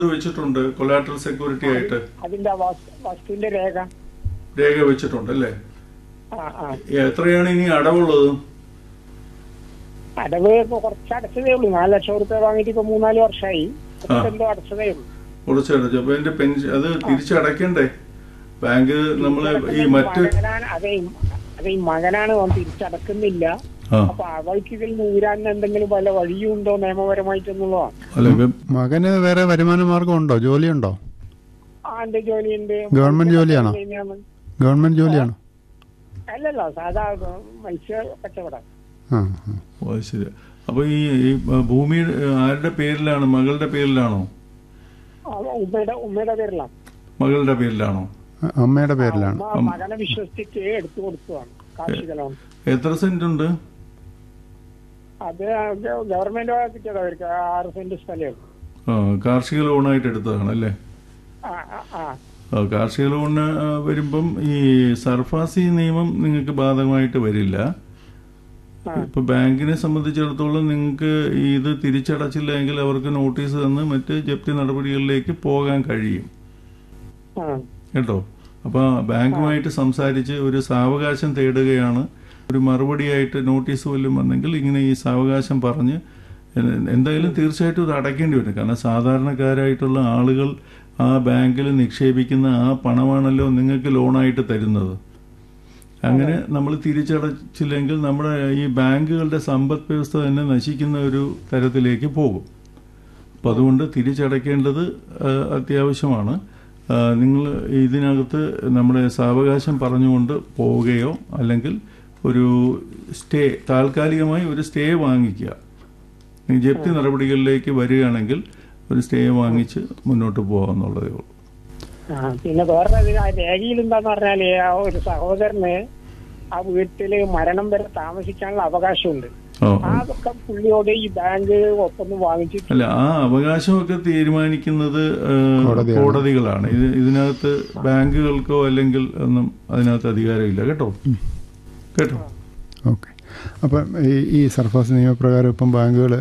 ഇത് വെച്ചിട്ടുണ്ട് collateral security ആയിട്ട് അതിന്റെ വസ്- വസ്തുവിന്റെ രേഖ രേഖ വെച്ചിട്ടുണ്ട് അല്ലേ ആ ആ എത്രയാണ് ഇനി അടവുള്ളത് അടവ് ഇപ്പൊ കുറച്ച് അടച്ചതേ ഉള്ളൂ നാല് ലക്ഷം റുപ്യ വാങ്ങിയിട്ട് ഇപ്പൊ മൂന്നാല് വർഷമായി കുറച്ച് എന്തോ അടച്ചതേ ഉള്ളൂ കുറച്ചടച്ചു അപ്പൊ എന്റെ പെൻഷൻ അത് തിരിച്ചടയ്ക്കണ്ടേ ബാങ്ക് നമ്മള് ഈ മറ്റ് മകനാണ് അതെ അതെ ഈ മകനാണ് അവൻ തിരിച്ചടക്കുന്നില്ല ആ അപ്പൊ അവൾക്ക് ഇതിൽ നിന്ന് ഊരാൻ എന്തെങ്കിലും വല്ല വഴിയുണ്ടോ നിയമപരമായിട്ടെന്നുള്ളതാണ് അല്ല ഇപ്പം മകന് വേറെ വരുമാന മാർഗം ഉണ്ടോ ജോലിയുണ്ടോ ആ എന്റെ ജോലിയുണ്ട് ഗവൺമെന്റ് ജോലിയാണോ? തന്നെയാണ്. ഗവൺമെന്റ് ജോലിയാണോ അല്ലല്ല സാധാ മത്സ്യ കച്ചവടം ആ ആ. ഓ, അത് ശരി അപ്പൊ ഈ ഈ ഭൂമി ആരുടെ പേരിലാണ് മകളുടെ പേരിലാണോ ആ, ഉമ്മയുടെ ഉമ്മയുടെ പേരിലാണ് മകളുടെ പേരിലാണോ അ- അമ്മയുടെ പേരിലാണ് അമ്മ മകനെ വിശ്വസിച്ചിട്ട് എടുത്തു കൊടുത്തതാണ് കാർഷിക ലോൺ എത്ര സെന്റ് ഉണ്ട് അത് ഗ- ഗവൺമെന്റ് കിട്ടിയത് അവർക്ക് ആറ് സെന്റ് സ്ഥലമേ ഉള്ളൂ ആ, കാർഷിക ലോണായിട്ട് എടുത്തതാണ് അല്ലേ ആ ആ, ആ ആ, കാർഷിക ലോണിന് ആ, വരുമ്പം ഈ സർഫാസി നിയമം നിങ്ങൾക്ക് ബാധകമായിട്ട് വരില്ല ആ. ഇപ്പൊ ബാങ്കിനെ സംബന്ധിച്ചിടത്തോളം നിങ്ങൾക്ക് ഇത് തിരിച്ചടച്ചില്ലെങ്കിൽ അവർക്ക് നോട്ടീസ് തന്ന് മറ്റ് ജപ്തി നടപടികളിലേക്ക് പോകാൻ കഴിയും ആ കേട്ടോ അപ്പൊ ബാങ്കുമായിട്ട് സംസാരിച്ച് ഒരു സാവകാശം തേടുകയാണ് ഒരു മറുപടിയായിട്ട് നോട്ടീസ് വല്ലതും വന്നെങ്കിൽ ഇങ്ങനെ ഈ സാവകാശം പറഞ്ഞ് എ- എന്തായാലും തീർച്ചയായിട്ടും ഇത് അടയ്ക്കേണ്ടി വരും കാരണം സാധാരണക്കാരായിട്ടുള്ള ആളുകൾ ആ ബാങ്കിൽ നിക്ഷേപിക്കുന്ന ആ പണമാണല്ലോ നിങ്ങൾക്ക് ലോണായിട്ട് തരുന്നത് അങ്ങനെ നമ്മൾ തിരിച്ചടച്ചില്ലെങ്കിൽ നമ്മുടെ ഈ ബാങ്കുകളുടെ സമ്പദ് വ്യവസ്ഥ തന്നെ നശിക്കുന്ന ഒരു തരത്തിലേക്ക് പോകും അപ്പം അതുകൊണ്ട് തിരിച്ചടയ്ക്കേണ്ടത് ആ, അത്യാവശ്യമാണ് നിങ്ങൾ ഇതിനകത്ത് നമ്മുടെ സാവകാശം പറഞ്ഞുകൊണ്ട് പോവുകയോ അല്ലെങ്കിൽ ഒരു സ്റ്റേ താൽക്കാലികമായി ഒരു സ്റ്റേ വാങ്ങിക്കുക ഈ ജപ്തി നടപടികളിലേക്ക് വരികയാണെങ്കിൽ ഒരു സ്റ്റേ വാങ്ങിച്ച് മുന്നോട്ട് പോകാമെന്നുള്ളതേ ഉള്ളൂ ആ, പിന്നെ വേറെ ഒരു ആ രേഖയിൽ എന്താന്ന് പറഞ്ഞാല് ആ ഒരു സഹോദരന് ആ വീട്ടില് മരണം വരെ താമസിക്കാനുള്ള അവകാശമുണ്ട് ഓ അതൊക്കെ പുള്ളിയോട് ഈ ബാങ്ക് ഒപ്പൊന്ന് വാങ്ങിച്ചിട്ട് അല്ല ആ അവകാശമൊക്കെ തീരുമാനിക്കുന്നത് ആ, കോടതിയാണ്. കോടതികളാണ് ഇത് ഇതിനകത്ത് ബാങ്കുകൾക്കോ അല്ലെങ്കിൽ ഒന്നും അതിനകത്ത് അധികാരമില്ല കേട്ടോ കേട്ടോ ഓക്കെ അപ്പം ഈ ഈ സർഫാസ് നിയമപ്രകാരം ഇപ്പം ബാങ്കുകൾ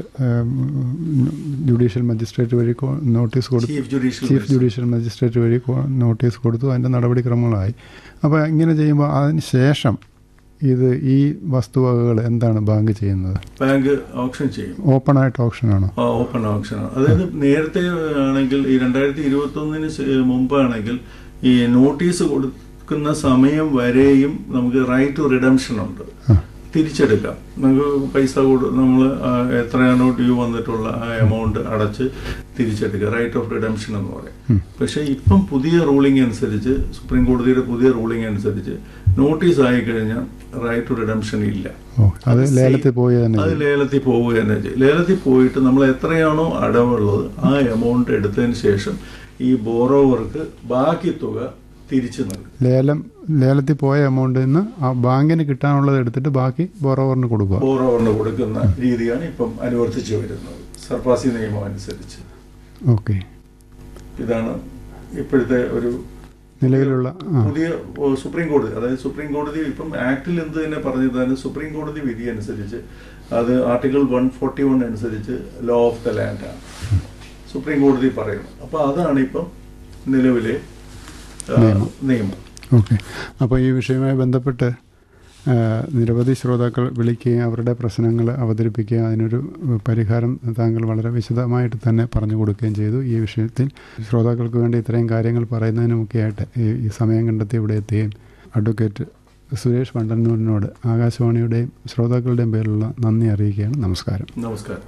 ജുഡീഷ്യൽ മജിസ്ട്രേറ്റ് വഴി കോ- നോട്ടീസ് കൊടുത്തു chief judicial chief judicial magistrate വഴി കോ- നോട്ടീസ് കൊടുത്തു അതിൻ്റെ നടപടിക്രമങ്ങളായി അപ്പോൾ ഇങ്ങനെ ചെയ്യുമ്പോൾ അതിന് ശേഷം ഇത് ഈ വസ്തുവകകൾ എന്താണ് ബാങ്ക് ചെയ്യുന്നത് ബാങ്ക് ഓപ്ഷൻ ചെയ്യും ഓപ്പൺ ആയിട്ട് ഓപ്ഷനാണോ ആ, ഓപ്പൺ ഓപ്ഷനാണ് അതായത് നേരത്തെ ആണെങ്കിൽ ഈ രണ്ടായിരത്തി ഇരുപത്തി ഒന്നിന് മുമ്പാണെങ്കിൽ ഈ നോട്ടീസ് കൊടുക്കുന്ന സമയം വരെയും നമുക്ക് റൈറ്റ് ടു റിഡംഷൻ ഉണ്ട് തിരിച്ചെടുക്കാം നമുക്ക് പൈസ കൊടു നമ്മൾ എത്രയാണോ ഡ്യൂ വന്നിട്ടുള്ള ആ എമൗണ്ട് അടച്ച് തിരിച്ചെടുക്കുക റൈറ്റ് ഓഫ് റിഡംഷൻ എന്ന് പറയും പക്ഷെ ഇപ്പം പുതിയ റൂളിംഗ് അനുസരിച്ച് സുപ്രീം കോടതിയുടെ പുതിയ റൂളിംഗ് അനുസരിച്ച് നോട്ടീസ് ആയി കഴിഞ്ഞാൽ റൈറ്റ് ടു റിഡംഷൻ ഇല്ല ഓ അത് ലേലത്തിൽ പോയി തന്നെ അത് ലേലത്തിൽ പോവുക തന്നെ ചെയ്യും ലേലത്തിൽ പോയിട്ട് നമ്മൾ എത്രയാണോ അടവുള്ളത് ആ എമൗണ്ട് എടുത്തതിന് ശേഷം ഈ ബോറോവർക്ക് ബാക്കി തുക തിരിച്ചു നൽകും ലേലം ലേലത്തിൽ പോയ എമൗണ്ടിൽ നിന്ന് ആ ബാങ്കിന് കിട്ടാനുള്ളത് എടുത്തിട്ട് ബാക്കി ബോറോവറിന് കൊടുക്കുക ബോറോവറിന് കൊടുക്കുന്ന രീതിയാണ് ഇപ്പം അനുവർത്തിച്ചു വരുന്നത് സർപ്പാസി നിയമം അനുസരിച്ച് ഓക്കെ ഇതാണ് ഇപ്പോഴത്തെ ഒരു നിലവിലുള്ള ആ പുതിയ ഓ, സുപ്രീം കോടതി അതായത് സുപ്രീം കോടതി ഇപ്പം ആക്ടിൽ എന്ത് തന്നെ പറഞ്ഞതാണ് സുപ്രീം കോടതി വിധി അനുസരിച്ച് അത് ആർട്ടിക്കിൾ വൺ ഫോർട്ടി വൺ അനുസരിച്ച് ലോ ഓഫ് ദ ലാൻഡ് ആണ് സുപ്രീം കോടതി പറയുന്നത് അപ്പൊ അതാണ് ഇപ്പം നിലവിലെ ആ, നിയമം. നിയമം ഓക്കെ അപ്പോൾ ഈ വിഷയവുമായി ബന്ധപ്പെട്ട് ആ, നിരവധി ശ്രോതാക്കൾ വിളിക്കുകയും അവരുടെ പ്രശ്നങ്ങൾ അവതരിപ്പിക്കുകയും അതിനൊരു പരിഹാരം താങ്കൾ വളരെ വിശദമായിട്ട് തന്നെ പറഞ്ഞു കൊടുക്കുകയും ചെയ്തു ഈ വിഷയത്തിൽ ശ്രോതാക്കൾക്ക് വേണ്ടി ഇത്രയും കാര്യങ്ങൾ പറയുന്നതിനുമൊക്കെയായിട്ട് ഈ ഈ സമയം കണ്ടെത്തി ഇവിടെ എത്തുകയും അഡ്വക്കേറ്റ് സുരേഷ് വണ്ടന്നൂരിനോട് ആകാശവാണിയുടെയും ശ്രോതാക്കളുടെയും പേരിലുള്ള നന്ദി അറിയിക്കുകയാണ് നമസ്കാരം നമസ്കാരം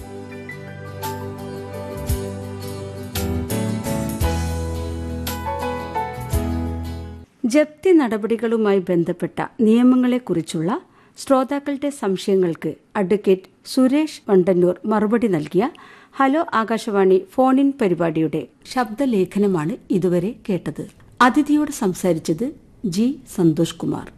ജപ്തി നടപടികളുമായി ബന്ധപ്പെട്ട നിയമങ്ങളെക്കുറിച്ചുള്ള ശ്രോതാക്കളുടെ സംശയങ്ങൾക്ക് അഡ്വക്കേറ്റ് സുരേഷ് വണ്ടന്നൂർ മറുപടി നൽകിയ ഹലോ ആകാശവാണി ഫോൺ ഇൻ പരിപാടിയുടെ ശബ്ദലേഖനമാണ് ഇതുവരെ കേട്ടത് അതിഥിയോട് സംസാരിച്ചത് ജി സന്തോഷ് കുമാർ